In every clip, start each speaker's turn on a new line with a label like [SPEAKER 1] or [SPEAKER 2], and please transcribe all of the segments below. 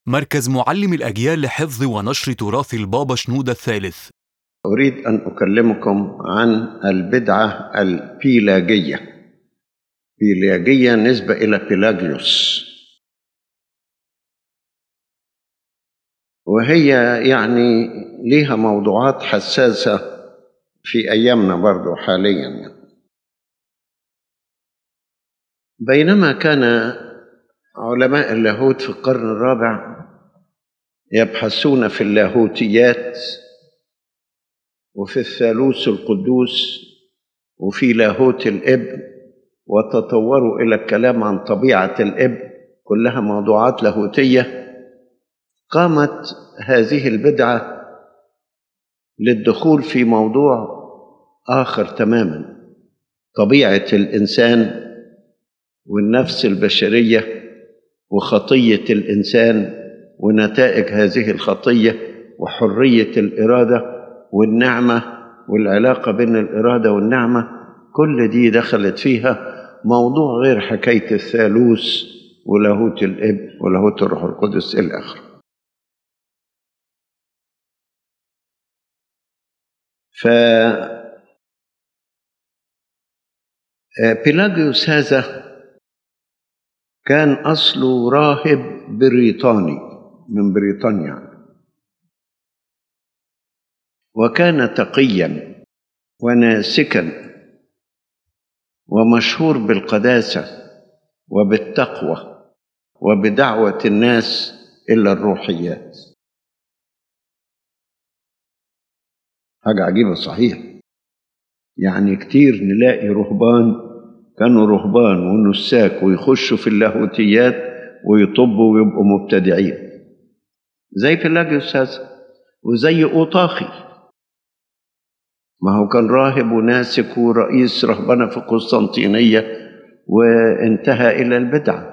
[SPEAKER 1] مركز معلم الأجيال لحفظ ونشر تراث البابا شنودة الثالث
[SPEAKER 2] أريد أن أكلمكم عن البدعة البيلاجية بيلاجية نسبة إلى بيلاجيوس وهي يعني ليها موضوعات حساسة في أيامنا برضو حاليا يعني. بينما كان علماء اللاهوت في القرن الرابع يبحثون في اللاهوتيات وفي الثالوث القدوس وفي لاهوت الابن وتطوروا الى الكلام عن طبيعه الابن كلها موضوعات لاهوتيه قامت هذه البدعه للدخول في موضوع اخر تماما طبيعه الانسان والنفس البشريه وخطيه الانسان ونتائج هذه الخطيه وحريه الاراده والنعمه والعلاقه بين الاراده والنعمه كل دي دخلت فيها موضوع غير حكايه الثالوث ولاهوت الاب ولاهوت الروح القدس الى اخره ف بيلاجيوس هذا كان أصله راهب بريطاني من بريطانيا وكان تقيا وناسكا ومشهور بالقداسة وبالتقوى وبدعوة الناس إلى الروحيات حاجة عجيبة صحيح يعني كتير نلاقي رهبان كانوا رهبان ونساك ويخشوا في اللاهوتيات ويطبوا ويبقوا مبتدعين زي بيلاجيوس هذا وزي أوطاخي ما هو كان راهب وناسك ورئيس رهبنة في قسطنطينية وانتهى إلى البدعة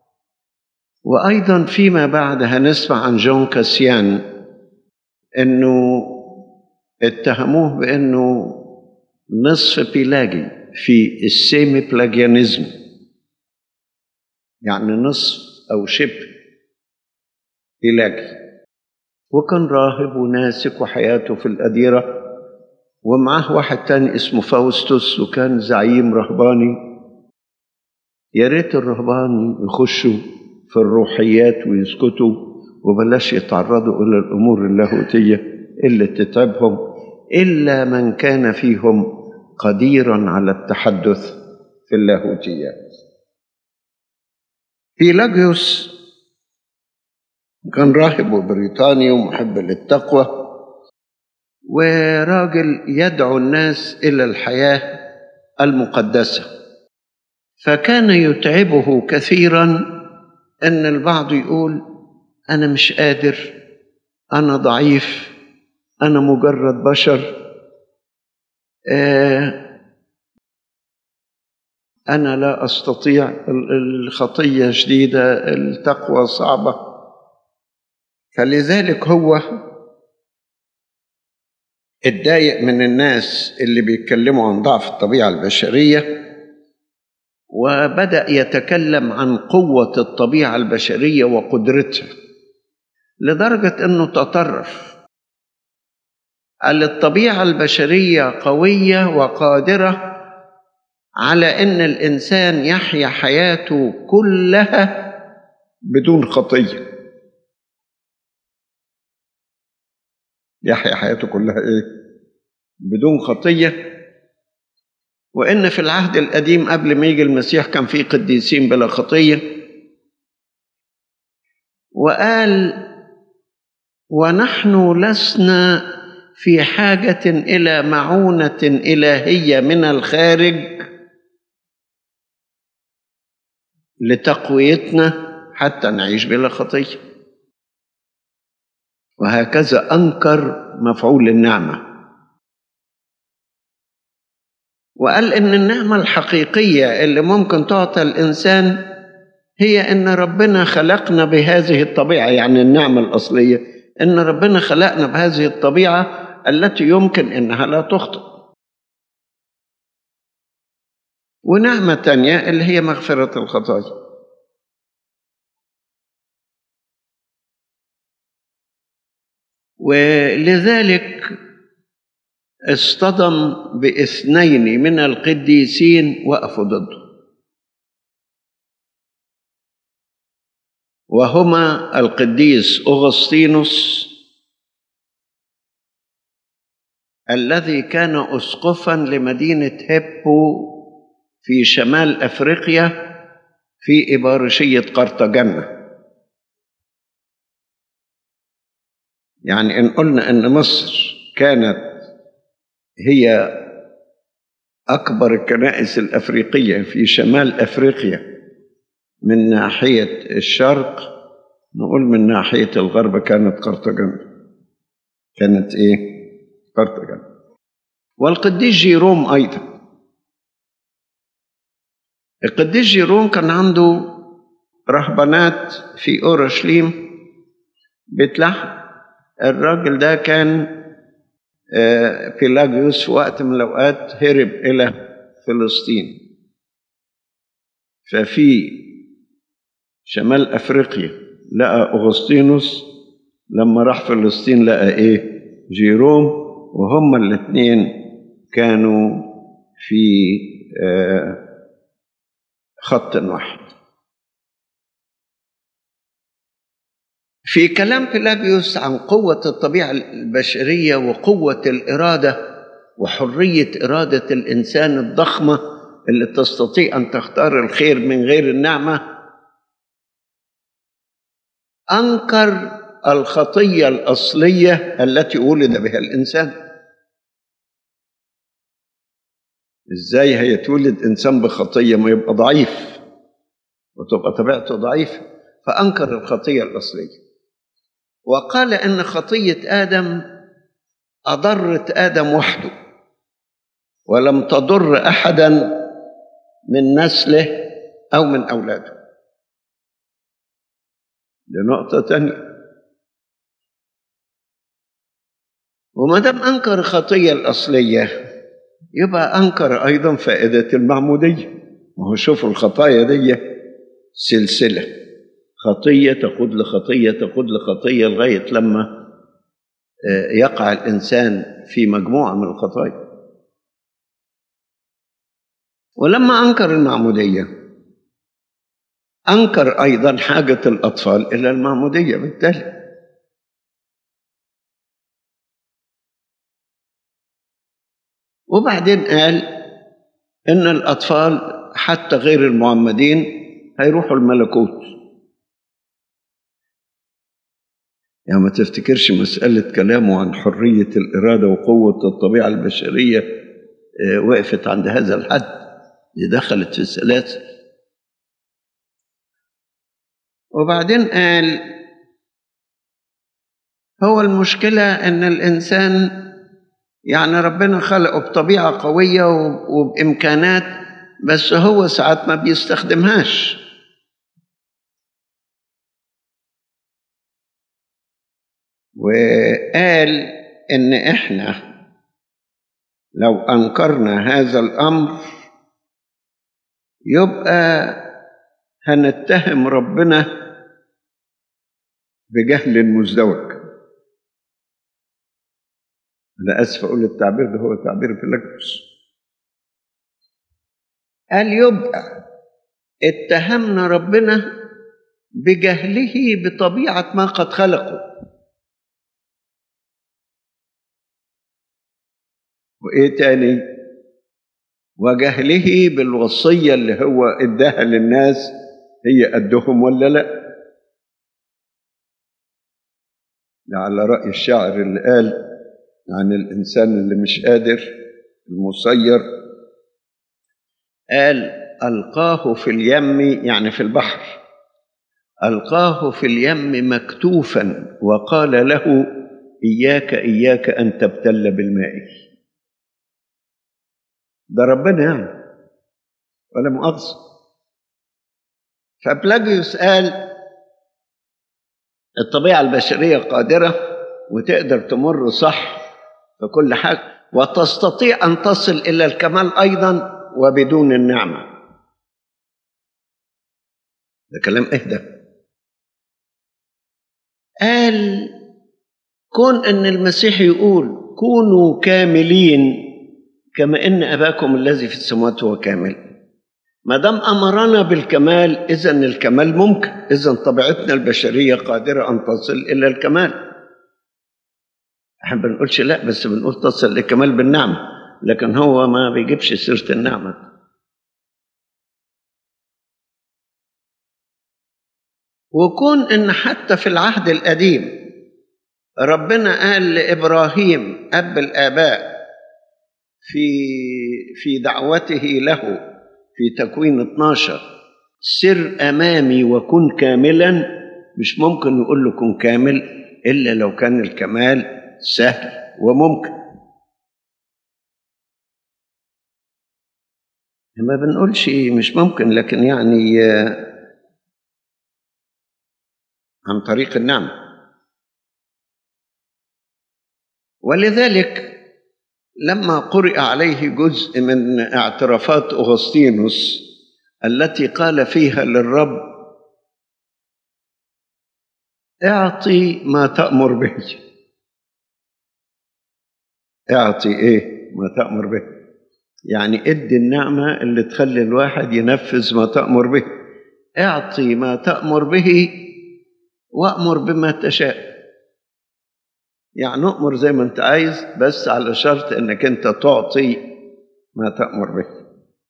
[SPEAKER 2] وأيضا فيما بعد هنسمع عن جون كاسيان إنه اتهموه بأنه نصف بيلاجي في السيمي بلاجيانيزم يعني نصف أو شبه بيلاجي وكان راهب وناسك وحياته في الأديرة ومعاه واحد تاني اسمه فاوستوس وكان زعيم رهباني يا ريت الرهبان يخشوا في الروحيات ويسكتوا وبلاش يتعرضوا إلى الأمور اللاهوتية اللي تتعبهم إلا من كان فيهم قديرا على التحدث في اللاهوتيات بيلاجيوس كان راهب بريطاني ومحب للتقوى وراجل يدعو الناس الى الحياه المقدسه فكان يتعبه كثيرا ان البعض يقول انا مش قادر انا ضعيف انا مجرد بشر انا لا استطيع الخطيه شديده التقوى صعبه فلذلك هو اتضايق من الناس اللي بيتكلموا عن ضعف الطبيعه البشريه وبدا يتكلم عن قوه الطبيعه البشريه وقدرتها لدرجه انه تطرف قال الطبيعه البشريه قويه وقادره على ان الانسان يحيا حياته كلها بدون خطيه يحيا حياته كلها ايه بدون خطيه وان في العهد القديم قبل ما يجي المسيح كان في قديسين بلا خطيه وقال ونحن لسنا في حاجه الى معونه الهيه من الخارج لتقويتنا حتى نعيش بلا خطيه وهكذا انكر مفعول النعمه وقال ان النعمه الحقيقيه اللي ممكن تعطى الانسان هي ان ربنا خلقنا بهذه الطبيعه يعني النعمه الاصليه ان ربنا خلقنا بهذه الطبيعه التي يمكن انها لا تخطئ ونعمه تانيه اللي هي مغفره الخطايا ولذلك اصطدم باثنين من القديسين وقفوا ضده وهما القديس اغسطينوس الذي كان اسقفا لمدينه هيبو في شمال افريقيا في ابارشيه قرطاجنه يعني ان قلنا ان مصر كانت هي اكبر الكنائس الافريقيه في شمال افريقيا من ناحيه الشرق نقول من ناحيه الغرب كانت قرطاجنه كانت ايه قرطاجنه والقديس جيروم ايضا القديس جيروم كان عنده رهبانات في اورشليم بتلحم الراجل ده كان بيلاجيوس في وقت من الأوقات هرب إلى فلسطين ففي شمال أفريقيا لقى أغسطينوس لما راح فلسطين لقى إيه جيروم وهما الاثنين كانوا في خط واحد في كلام بيلاجيوس عن قوة الطبيعة البشرية وقوة الإرادة وحرية إرادة الإنسان الضخمة اللي تستطيع أن تختار الخير من غير النعمة أنكر الخطية الأصلية التي ولد بها الإنسان إزاي هيتولد إنسان بخطية ما يبقى ضعيف وتبقى طبيعته ضعيفة فأنكر الخطية الأصلية وقال ان خطيه ادم اضرت ادم وحده ولم تضر احدا من نسله او من اولاده دي نقطه تانيه وما دام انكر الخطيه الاصليه يبقى انكر ايضا فائده المعموديه وهو شوفوا الخطايا دي سلسله خطية تقود لخطية تقود لخطية لغاية لما يقع الإنسان في مجموعة من الخطايا ولما أنكر المعمودية أنكر أيضا حاجة الأطفال إلى المعمودية بالتالي وبعدين قال إن الأطفال حتى غير المعمدين هيروحوا الملكوت يعني ما تفتكرش مسألة كلامه عن حرية الإرادة وقوة الطبيعة البشرية وقفت عند هذا الحد دي دخلت في السلاسل وبعدين قال هو المشكلة إن الإنسان يعني ربنا خلقه بطبيعة قوية وبإمكانات بس هو ساعات ما بيستخدمهاش وقال ان احنا لو انكرنا هذا الامر يبقى هنتهم ربنا بجهل مزدوج انا اسف اقول التعبير ده هو تعبير فيلاجوس قال يبقى اتهمنا ربنا بجهله بطبيعه ما قد خلقه وايه تاني وجهله بالوصيه اللي هو اداها للناس هي قدهم ولا لا ده على راي الشاعر اللي قال عن الانسان اللي مش قادر المسير قال القاه في اليم يعني في البحر القاه في اليم مكتوفا وقال له اياك اياك ان تبتل بالماء ده ربنا يعني ولا مؤاخذة فبلاجيوس قال الطبيعة البشرية قادرة وتقدر تمر صح في كل حاجة وتستطيع أن تصل إلى الكمال أيضا وبدون النعمة ده كلام اهدى قال كون ان المسيح يقول كونوا كاملين كما ان اباكم الذي في السماوات هو كامل ما دام امرنا بالكمال اذا الكمال ممكن اذا طبيعتنا البشريه قادره ان تصل الى الكمال احنا بنقولش لا بس بنقول تصل للكمال بالنعمه لكن هو ما بيجيبش سيره النعمه وكون ان حتى في العهد القديم ربنا قال لابراهيم اب الاباء في في دعوته له في تكوين 12 سر امامي وكن كاملا مش ممكن يقول له كن كامل الا لو كان الكمال سهل وممكن ما بنقولش مش ممكن لكن يعني عن طريق النعمه ولذلك لما قرئ عليه جزء من اعترافات اغسطينوس التي قال فيها للرب اعطي ما تامر به اعطي ايه ما تامر به يعني ادي النعمه اللي تخلي الواحد ينفذ ما تامر به اعطي ما تامر به وامر بما تشاء يعني اؤمر زي ما انت عايز بس على شرط انك انت تعطي ما تأمر به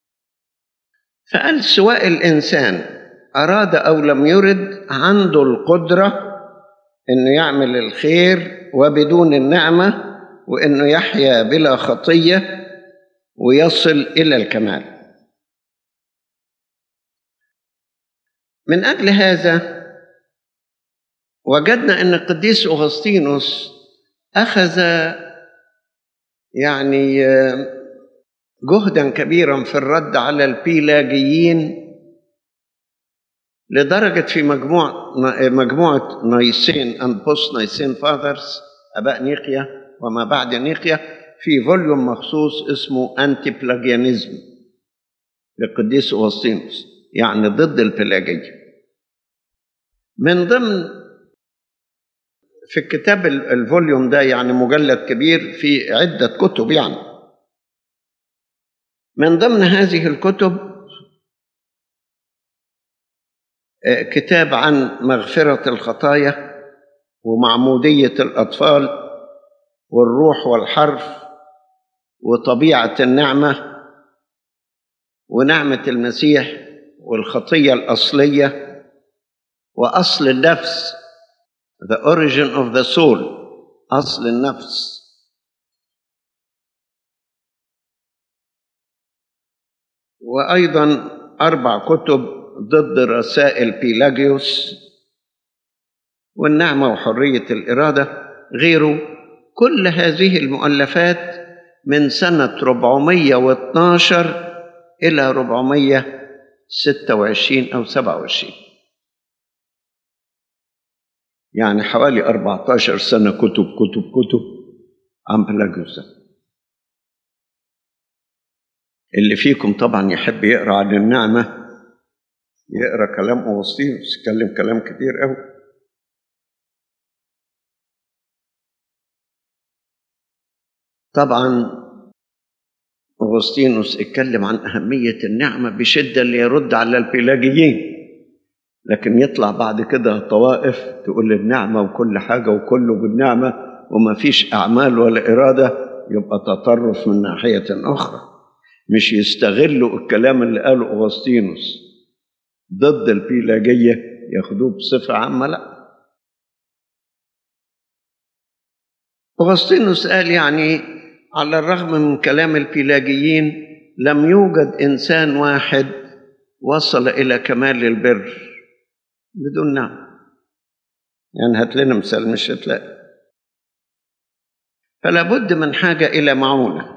[SPEAKER 2] فقال سواء الإنسان أراد أو لم يرد عنده القدرة إنه يعمل الخير وبدون النعمة وإنه يحيا بلا خطية ويصل إلى الكمال من أجل هذا وجدنا أن القديس أغسطينوس أخذ يعني جهدا كبيرا في الرد على البيلاجيين لدرجة في مجموع مجموعة نايسين أند بوست نايسين فاذرز أباء نيقيا وما بعد نيقيا في فوليوم مخصوص اسمه أنتي بلاجيانيزم للقديس أوسطينوس يعني ضد البلاجية من ضمن في الكتاب الفوليوم ده يعني مجلد كبير في عدة كتب يعني من ضمن هذه الكتب كتاب عن مغفرة الخطايا ومعمودية الأطفال والروح والحرف وطبيعة النعمة ونعمة المسيح والخطية الأصلية وأصل النفس the origin of the soul أصل النفس وأيضا أربع كتب ضد رسائل بيلاجيوس والنعمة وحرية الإرادة غيره كل هذه المؤلفات من سنة 412 إلى 426 أو 27 يعني حوالي 14 سنة كتب كتب كتب عن بلاجيوس اللي فيكم طبعا يحب يقرا عن النعمة يقرا كلام أوسطينوس يتكلم كلام كتير قوي طبعا أغسطينوس اتكلم عن أهمية النعمة بشدة ليرد على البيلاجيين لكن يطلع بعد كده طوائف تقول النعمة وكل حاجة وكله بالنعمة وما فيش أعمال ولا إرادة يبقى تطرف من ناحية أخرى مش يستغلوا الكلام اللي قاله أغسطينوس ضد البيلاجية ياخدوه بصفة عامة لا أغسطينوس قال يعني على الرغم من كلام البيلاجيين لم يوجد إنسان واحد وصل إلى كمال البر بدون نعم يعني هات لنا مثال مش هتلاقي فلا بد من حاجة إلى معونة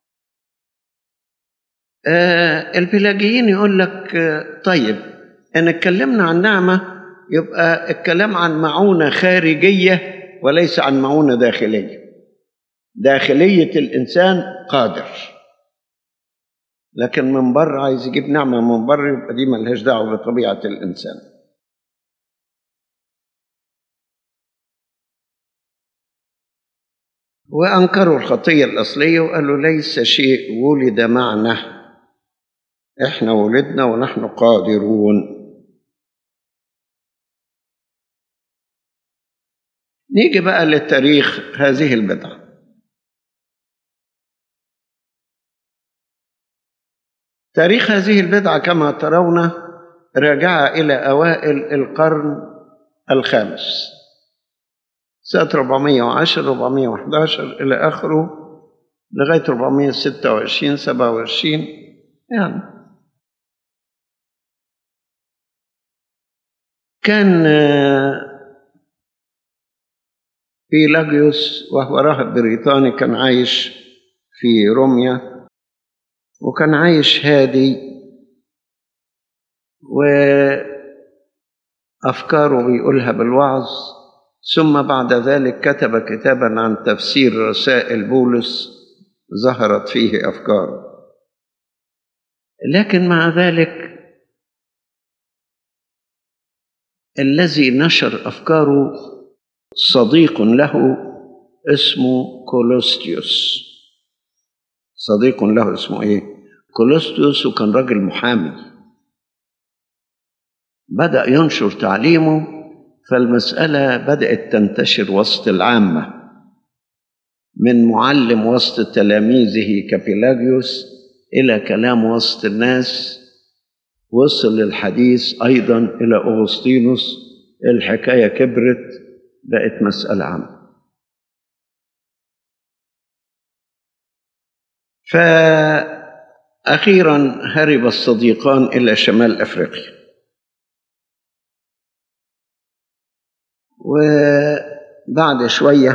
[SPEAKER 2] آه البيلاجيين يقول لك آه طيب إن اتكلمنا عن نعمة يبقى الكلام عن معونة خارجية وليس عن معونة داخلية داخلية الإنسان قادر لكن من بره عايز يجيب نعمة من بره يبقى دي ملهاش دعوة بطبيعة الإنسان وأنكروا الخطية الأصلية وقالوا ليس شيء ولد معنا إحنا ولدنا ونحن قادرون نيجي بقى للتاريخ هذه البدعة تاريخ هذه البدعة كما ترون راجع إلى أوائل القرن الخامس سنة 410 411 إلى آخره لغاية 426 27 يعني كان بيلاجيوس وهو راهب بريطاني كان عايش في روميا وكان عايش هادي وأفكاره بيقولها بالوعظ ثم بعد ذلك كتب كتابا عن تفسير رسائل بولس ظهرت فيه أفكاره لكن مع ذلك الذي نشر أفكاره صديق له اسمه كولوستيوس صديق له اسمه ايه كولوستيوس وكان راجل محامي بدأ ينشر تعليمه فالمسألة بدأت تنتشر وسط العامة من معلم وسط تلاميذه كبيلاجيوس إلى كلام وسط الناس وصل الحديث أيضا إلى أغسطينوس الحكاية كبرت بقت مسألة عامة فأخيرا هرب الصديقان إلى شمال أفريقيا وبعد شوية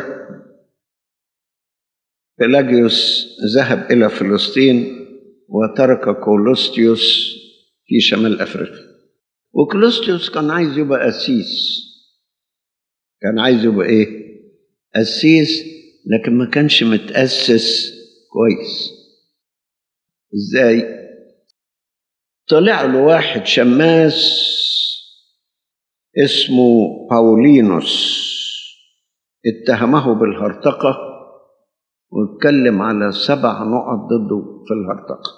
[SPEAKER 2] بيلاجيوس ذهب إلى فلسطين وترك كولوستيوس في شمال أفريقيا وكولوستيوس كان عايز يبقى قسيس كان عايز يبقى إيه؟ قسيس لكن ما كانش متأسس كويس ازاي طلع له واحد شماس اسمه باولينوس اتهمه بالهرطقة واتكلم على سبع نقط ضده في الهرطقة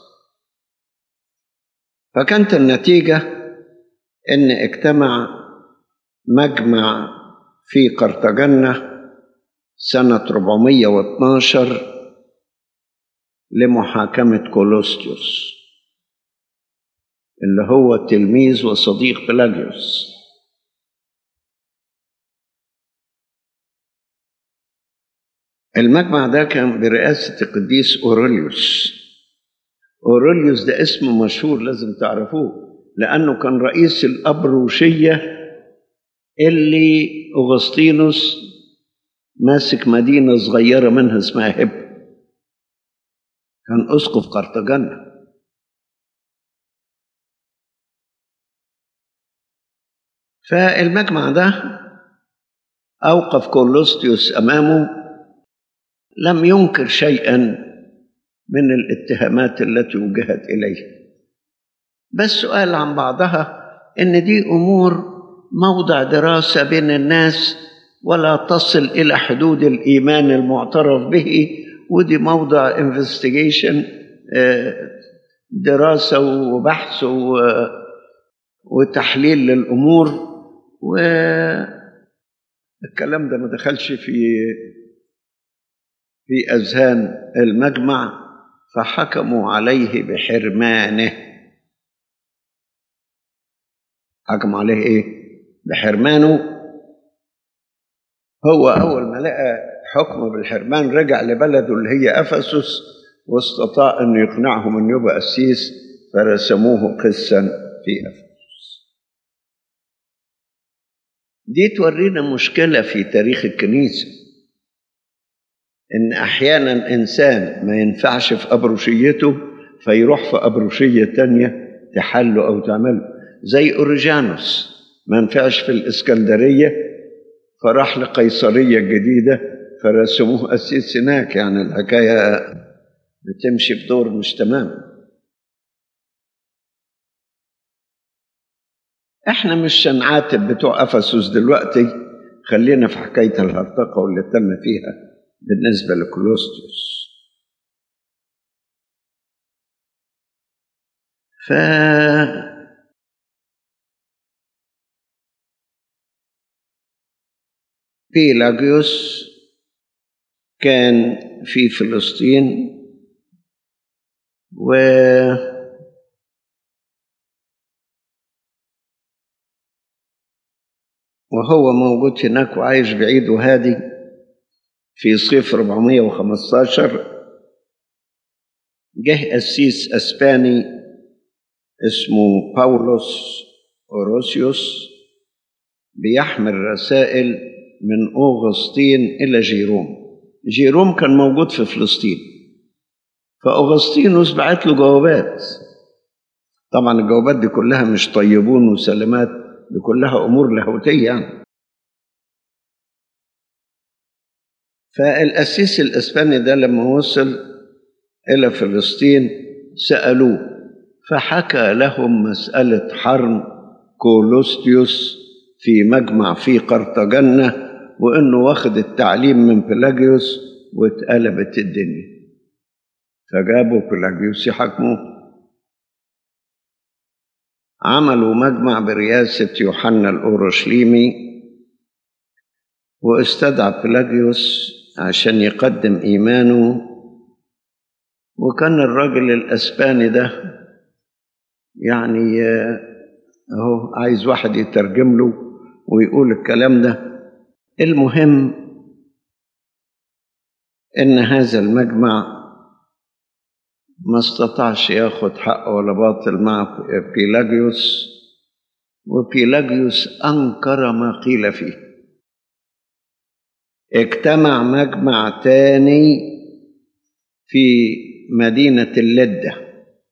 [SPEAKER 2] فكانت النتيجة ان اجتمع مجمع في قرطاجنة سنة 412 لمحاكمة كولوستيوس اللي هو تلميذ وصديق بلاجيوس المجمع ده كان برئاسة القديس أوروليوس أوروليوس ده اسم مشهور لازم تعرفوه لأنه كان رئيس الأبروشية اللي أغسطينوس ماسك مدينة صغيرة منها اسمها هب كان أسقف قرطاجنة فالمجمع ده أوقف كولوستيوس أمامه لم ينكر شيئا من الاتهامات التي وجهت إليه بس قال عن بعضها إن دي أمور موضع دراسة بين الناس ولا تصل إلى حدود الإيمان المعترف به ودي موضع انفستيجيشن دراسة وبحث وتحليل للأمور والكلام ده ما دخلش في في أذهان المجمع فحكموا عليه بحرمانه حكموا عليه إيه؟ بحرمانه هو أول ما لقى حكم بالحرمان رجع لبلده اللي هي أفسس واستطاع أن يقنعهم أن يبقى قسيس فرسموه قسا في أفسس دي تورينا مشكلة في تاريخ الكنيسة إن أحيانا إنسان ما ينفعش في أبروشيته فيروح في أبروشية تانية تحله أو تعمله زي أوريجانوس ما ينفعش في الإسكندرية فراح لقيصرية الجديدة فرسموه قسيس هناك يعني الحكاية بتمشي بدور مش تمام احنا مش هنعاتب بتوع افسس دلوقتي خلينا في حكايه الهرطقه واللي تم فيها بالنسبة لكولوستيوس ف بيلاجيوس كان في فلسطين و وهو موجود هناك وعايش بعيد وهادي في صيف 415 جه قسيس اسباني اسمه باولوس اوروسيوس بيحمل رسائل من اوغسطين الى جيروم جيروم كان موجود في فلسطين فاوغسطينوس بعت له جوابات طبعا الجوابات دي كلها مش طيبون وسلامات دي كلها امور لاهوتيه يعني فالقسيس الاسباني ده لما وصل الى فلسطين سالوه فحكى لهم مساله حرم كولوستيوس في مجمع في قرطاجنة وانه واخد التعليم من بيلاجيوس واتقلبت الدنيا فجابوا بيلاجيوس يحاكموه عملوا مجمع برئاسة يوحنا الأورشليمي واستدعى بيلاجيوس عشان يقدم إيمانه وكان الراجل الأسباني ده يعني أهو عايز واحد يترجم له ويقول الكلام ده المهم إن هذا المجمع ما استطاعش ياخد حق ولا باطل مع بيلاجيوس وبيلاجيوس أنكر ما قيل فيه اجتمع مجمع تاني في مدينة اللدة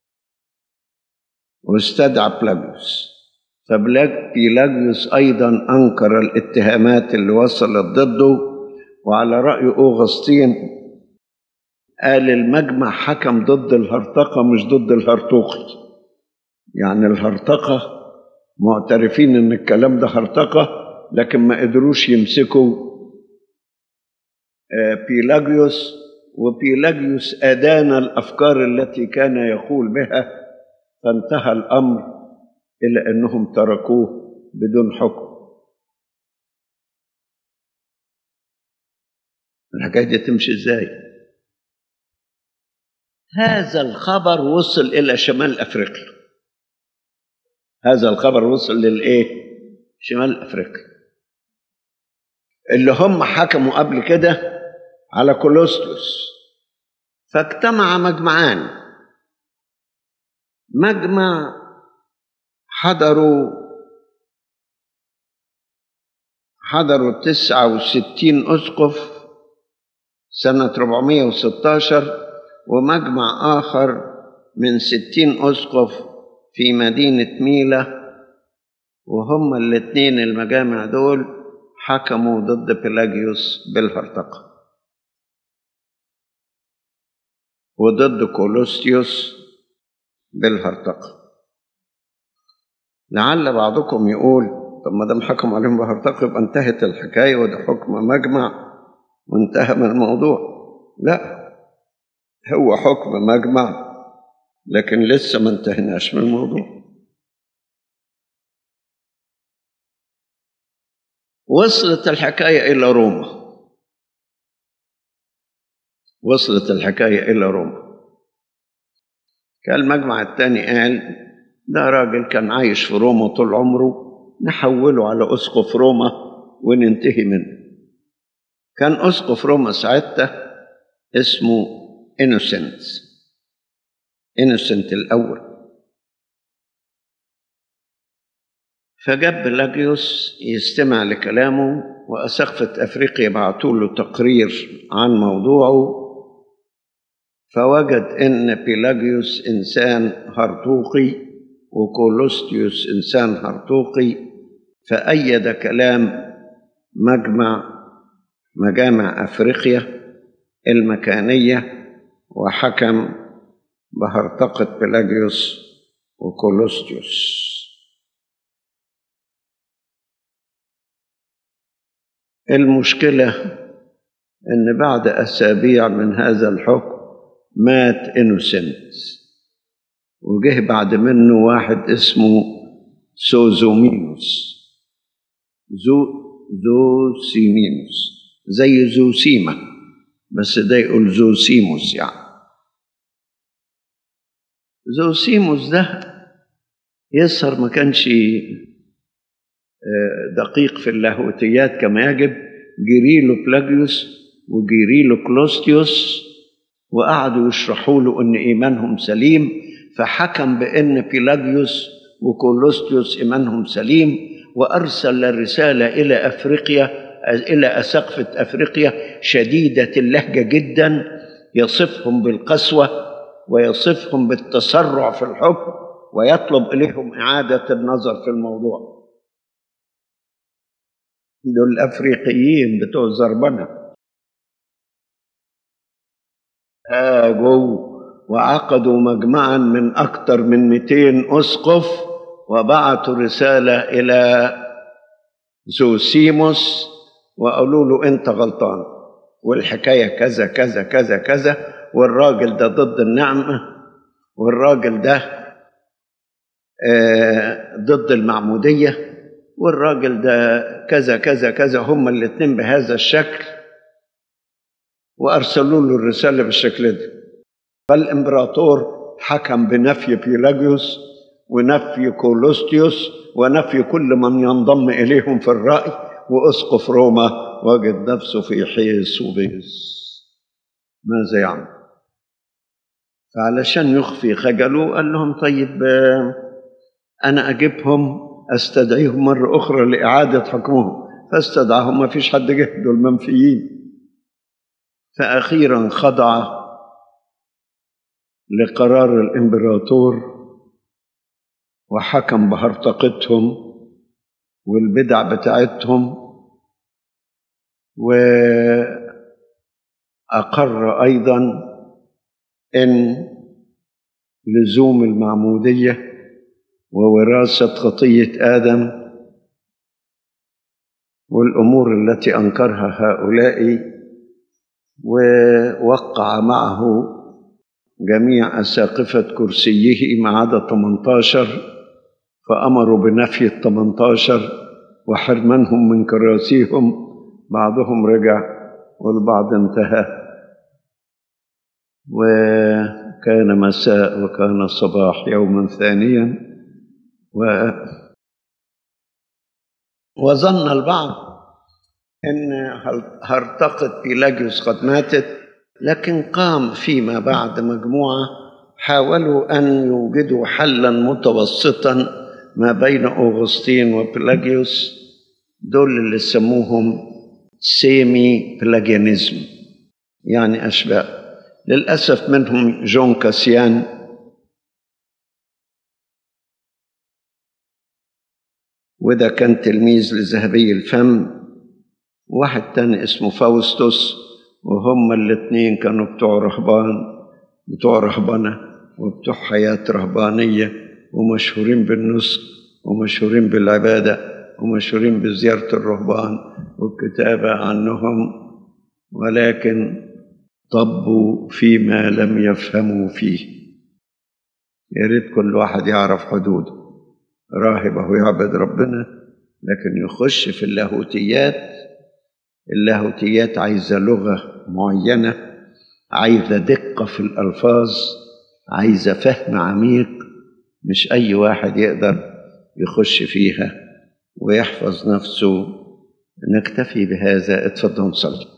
[SPEAKER 2] واستدعى بلاجيوس فبيلاجيوس أيضا أنكر الاتهامات اللي وصلت ضده وعلى رأي أوغسطين قال المجمع حكم ضد الهرطقة مش ضد الهرطوقي يعني الهرطقة معترفين ان الكلام ده هرطقة لكن ما قدروش يمسكوا بيلاجيوس وبيلاجيوس أدان الأفكار التي كان يقول بها فانتهى الأمر إلى أنهم تركوه بدون حكم الحكاية دي تمشي إزاي؟ هذا الخبر وصل إلى شمال أفريقيا هذا الخبر وصل للإيه؟ شمال أفريقيا اللي هم حكموا قبل كده على كولوستوس فاجتمع مجمعان مجمع حضروا حضروا تسعة وستين أسقف سنة 416 ومجمع آخر من ستين أسقف في مدينة ميلا وهم الاثنين المجامع دول حكموا ضد بيلاجيوس بالهرطقة وضد كولوستيوس بالهرطقة لعل بعضكم يقول طب ما دام حكم عليهم بهرطقة يبقى انتهت الحكاية وده حكم مجمع وانتهى من الموضوع لا هو حكم مجمع لكن لسه ما انتهناش من الموضوع وصلت الحكاية إلى روما وصلت الحكاية إلى روما كان المجمع الثاني قال ده راجل كان عايش في روما طول عمره نحوله على أسقف روما وننتهي منه كان أسقف روما ساعتها اسمه إنوسنت إنوسنت الأول فجاب بلاجيوس يستمع لكلامه وأسقفة أفريقيا بعتوا له تقرير عن موضوعه فوجد ان بيلاجيوس انسان هرطوقي وكولوستيوس انسان هرطوقي فايد كلام مجمع مجامع افريقيا المكانيه وحكم بهرطقه بيلاجيوس وكولوستيوس المشكله ان بعد اسابيع من هذا الحكم مات انوسنت وجه بعد منه واحد اسمه سوزومينوس زو زوسيمينوس زي زوسيما بس ده يقول زوسيموس يعني زوسيموس ده يسهر ما كانش دقيق في اللاهوتيات كما يجب جريله بلاجيوس وجريله كلوستيوس وقعدوا يشرحوا له ان ايمانهم سليم فحكم بان بيلاجيوس وكولوستيوس ايمانهم سليم وارسل رساله الى افريقيا الى اساقفه افريقيا شديده اللهجه جدا يصفهم بالقسوه ويصفهم بالتسرع في الحكم ويطلب اليهم اعاده النظر في الموضوع دول الافريقيين بتوع الزربنه هاجوا وعقدوا مجمعا من اكثر من 200 اسقف وبعثوا رساله الى زوسيموس وقالوا له انت غلطان والحكايه كذا كذا كذا كذا والراجل ده ضد النعمه والراجل ده آه ضد المعموديه والراجل ده كذا كذا كذا هما الاثنين بهذا الشكل وارسلوا له الرساله بالشكل ده فالامبراطور حكم بنفي بيلاجيوس ونفي كولوستيوس ونفي كل من ينضم اليهم في الراي واسقف روما وجد نفسه في حيث وبيس ماذا يعمل فعلشان يخفي خجله قال لهم طيب انا اجيبهم استدعيهم مرة أخرى لإعادة حكمهم فاستدعاهم ما فيش حد جه دول منفيين فأخيرا خضع لقرار الإمبراطور وحكم بهرطقتهم والبدع بتاعتهم وأقر أيضا إن لزوم المعموديه ووراثة خطية آدم والأمور التي أنكرها هؤلاء ووقع معه جميع أساقفة كرسيه ما عدا 18 فأمروا بنفي ال 18 وحرمانهم من كراسيهم بعضهم رجع والبعض انتهى وكان مساء وكان صباح يوما ثانيا و وظن البعض ان هرطقة بيلاجيوس قد ماتت لكن قام فيما بعد مجموعة حاولوا أن يوجدوا حلا متوسطا ما بين أوغسطين وبيلاجيوس دول اللي سموهم سيمي بلاجيانيزم يعني أشباه للأسف منهم جون كاسيان وده كان تلميذ لذهبي الفم واحد تاني اسمه فاوستوس وهما الاتنين كانوا بتوع رهبان بتوع رهبنة وبتوع حياة رهبانية ومشهورين بالنسك ومشهورين بالعبادة ومشهورين بزيارة الرهبان والكتابة عنهم ولكن طبوا فيما لم يفهموا فيه يا ريت كل واحد يعرف حدوده راهب هو يعبد ربنا لكن يخش في اللاهوتيات اللاهوتيات عايزة لغة معينة عايزة دقة في الألفاظ عايزة فهم عميق مش أي واحد يقدر يخش فيها ويحفظ نفسه نكتفي بهذا اتفضلوا نصلي